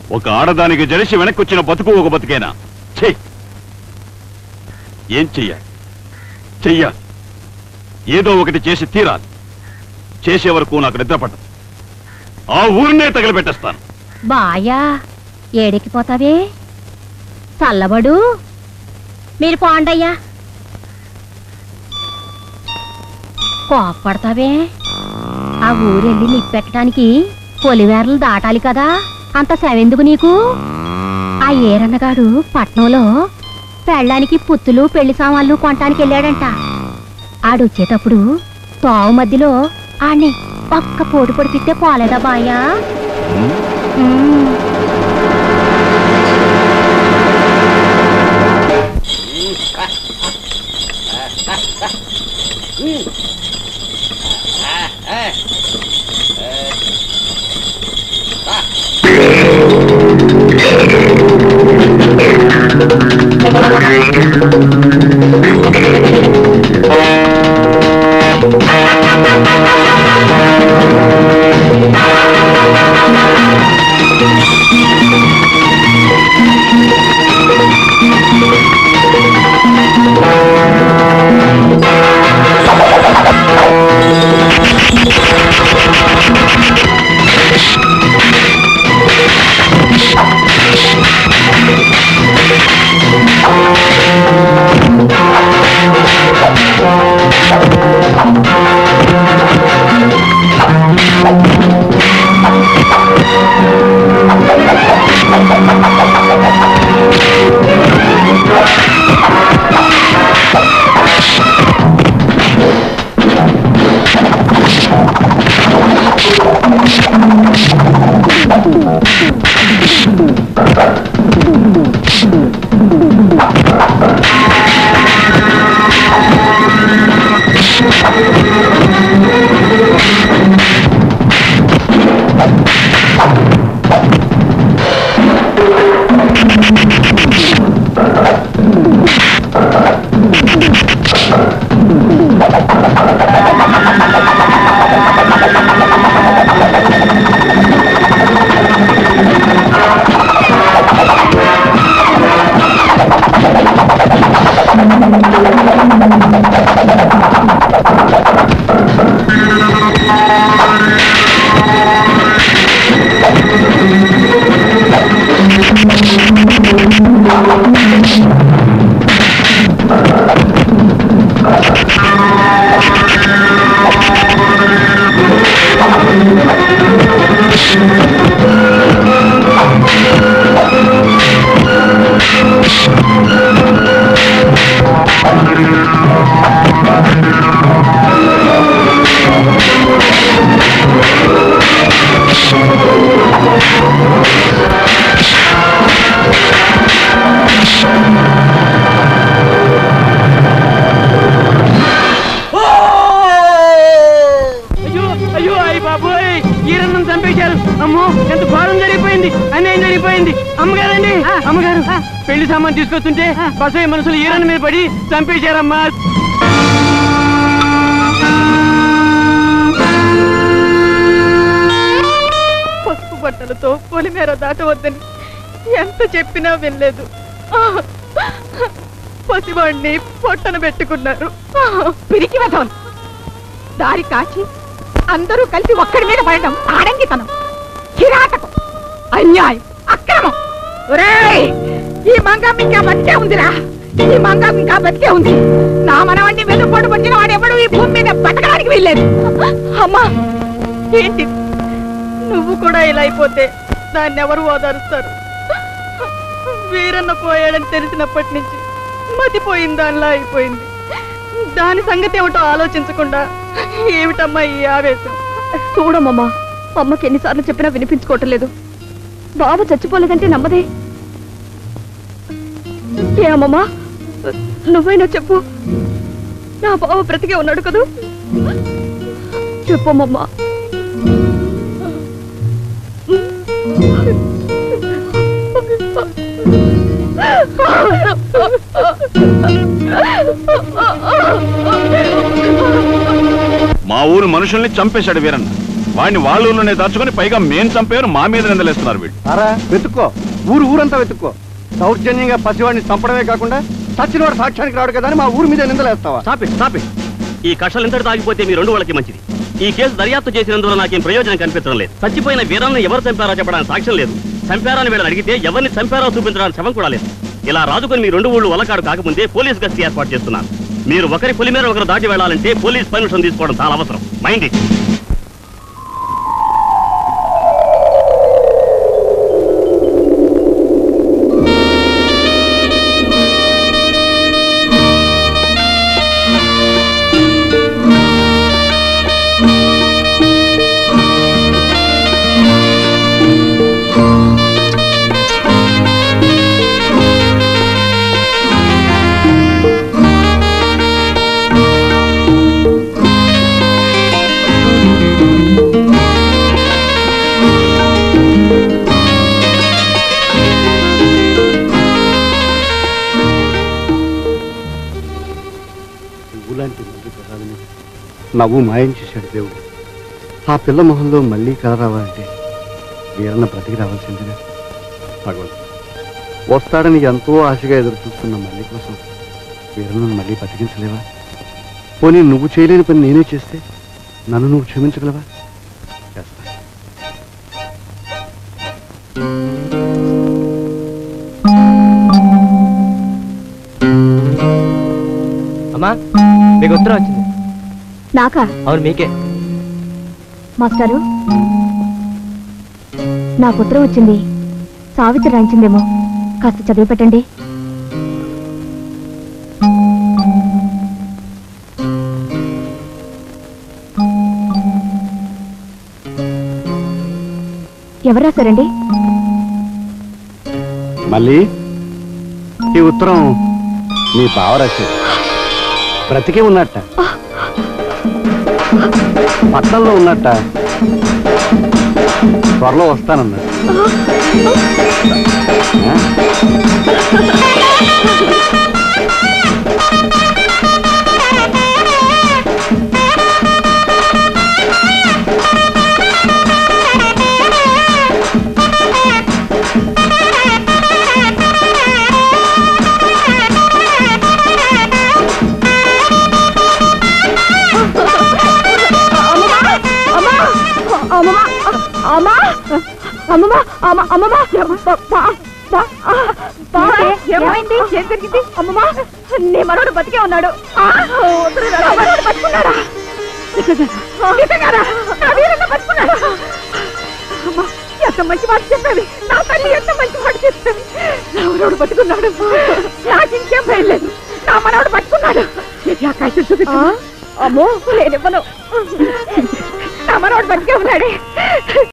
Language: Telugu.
ఒక ఆడదానికి జడిసి వెనక్కి వచ్చిన బతుకు ఒక బతుకేనా చెయ్యి ఏం చెయ్యాలి చెయ్యాలి ఏదో ఒకటి చేసి తీరాలి చేసే వరకు నాకు నిద్ర పట్టదు ఆ ఊరినే తగలబెట్టేస్తాను బాయా ఏడెక్కిపోతావే చల్లబడు మీరు పోండయ్యా కోపడతావే ఆ ఊరెళ్ళి నిప్పెట్టడానికి పొలివేరలు దాటాలి కదా అంత సెవెందుకు నీకు ఆ ఏరన్నగాడు పట్నంలో పెళ్ళానికి పుత్తులు పెళ్లి సామాన్లు కొనటానికి వెళ్ళాడంట ఆడొచ్చేటప్పుడు తోవ మధ్యలో ఆణ్ణి ఒక్క పోటు పొడిపిస్తే పోలేదా బాయా మ్మ్. అయ్యో అయ్యో అయ్యి బాబోయ్ ఈరన్నం చంపేశారు అమ్మో ఎంత ఘోరం జరిగిపోయింది అన్యాయం జరిగిపోయింది అమ్మగారండి అమ్మగారు పెళ్లి సామాన్ తీసుకొస్తుంటే బసయ్య మనుషులు ఈరన్న మీద పడి చంపేశారమ్మా పసుపు బట్టలతో పొలిమేర దాటవద్దని ఎంత చెప్పినా వినలేదు పసివాణ్ణి పొట్టన పెట్టుకున్నారు పిరికి వెధవలు దారి కాచి అందరూ కలిసి ఒక్కడి మీద పడడం ఆడంగితనం కిరాటకం అన్యాయం అక్రమం ఒరేయ్ ఈ మంగం ఇంకా బతికే ఉందిరా ఈ మంగం ఇంకా బతికే ఉంది నా మనవణ్ణి వెనుపోటు పట్టిన వాడెవడు ఈ భూమి మీద బతకడానికి వీల్లేదు అమ్మా ఏంటి నువ్వు కూడా ఇలా అయిపోతే దాన్ని ఎవరు ఓదారుస్తారు వీరన్న పోయాడని తెలిసినప్పటి నుంచి మతిపోయింది దానిలా అయిపోయింది దాని సంగతి ఏమిటో ఆలోచించకుండా ఏమిటమ్మా ఈ ఆవేశం చూడమ్మమ్మా అమ్మకి ఎన్నిసార్లు చెప్పినా వినిపించుకోవటం లేదు బాబు చచ్చిపోలేదంటే నమ్మదే ఏమమ్మా నువ్వైనా చెప్పు నా బావ బ్రతికే ఉన్నాడు కదూ చెప్పమ్మమ్మా మా ఊరు మనుషుల్ని చంపేశాడు వీరన్న వాడిని వాళ్ళ ఊళ్ళోనే దాచుకొని పైగా మేం చంపారు మా మీద నిందలేస్తున్నారు వీళ్ళు అరా వెతుక్కో ఊరు ఊరంతా వెతుక్కో దౌర్జన్యంగా పసివాడిని చంపడమే కాకుండా చచ్చినవాడు సాక్ష్యానికి రాడు కదా అని మా ఊరి మీద నిందలేస్తావా స్టాప్ ఇట్ స్టాప్ ఇట్ ఈ కషలు ఇంతటి తాగిపోతే మీ రెండు వాళ్ళకి మంచిది ఈ కేసు దర్యాప్తు చేసినందువల్ల నాకేం ప్రయోజనం కనిపించడం లేదు చచ్చిపోయిన వీరాన్ని ఎవరు చంపారో చెప్పడానికి సాక్ష్యం లేదు చంపారని వీళ్ళని అడిగితే ఎవరిని చంపారో చూపించడానికి శవం కూడా లేదు ఇలా రాజుకొని మీ రెండు ఊళ్ళు వలకాడు కాకముందే పోలీస్ గస్తీ ఏర్పాటు చేస్తున్నారు మీరు ఒకరి పులి మీద ఒకరు దాటి వెళ్ళాలంటే పోలీస్ పర్మిషన్ తీసుకోవడం చాలా అవసరం మైండ్ ఇట్ పువ్వులాంటి మళ్ళీ ప్రసాదమే నవ్వు మాయం చేశాడు దేవుడు ఆ పిల్ల మొహంలో మళ్ళీ కల రావాలంటే వీరన్న బ్రతికి రావాల్సిందిగా భగవంతుడు వస్తాడని ఎంతో ఆశగా ఎదురు చూస్తున్న మళ్ళీ కోసం వీరన్నను మళ్ళీ బతికించలేవా పోనీ నువ్వు చేయలేని పని నేనే చేస్తే నన్ను నువ్వు క్షమించగలవా చేస్తా అమ్మా మీకు ఉత్తరం వచ్చింది నాకా అవును మీకే మాస్టారు నాకు ఉత్తరం వచ్చింది సావిత్రి రాయించిందేమో కాస్త చదివి పెట్టండి ఎవరు రాశారండి మళ్ళీ ఈ ఉత్తరం నీ బావ రాశాడు బ్రతికే ఉన్నట్ట పట్టణంలో ఉన్నట్ట త్వరలో వస్తానన్నాడు ఆ? ఏమైంది ఏం జరిగింది అమ్మమ్మా నీ మనోడు బతికే ఉన్నాడు ఆ, వదిలేరా, నా మనోడు బతుకున్నాడా నిజంగానా? నా వీరన్న బతుకున్నాడా? అమ్మా, ఎంత మంచి మాట చెప్పావి నా తల్లి ఎంత మంచి మాట చెప్పావి నా మనోడు బతుకున్నాడు నాకు ఇంకేం భయం లేదు నా మనోడు బతుకున్నాడు ఇది ఆ కాగితం చూపించు అమ్మో నేనివ్వను నా మనోడు బతికే ఉన్నాడే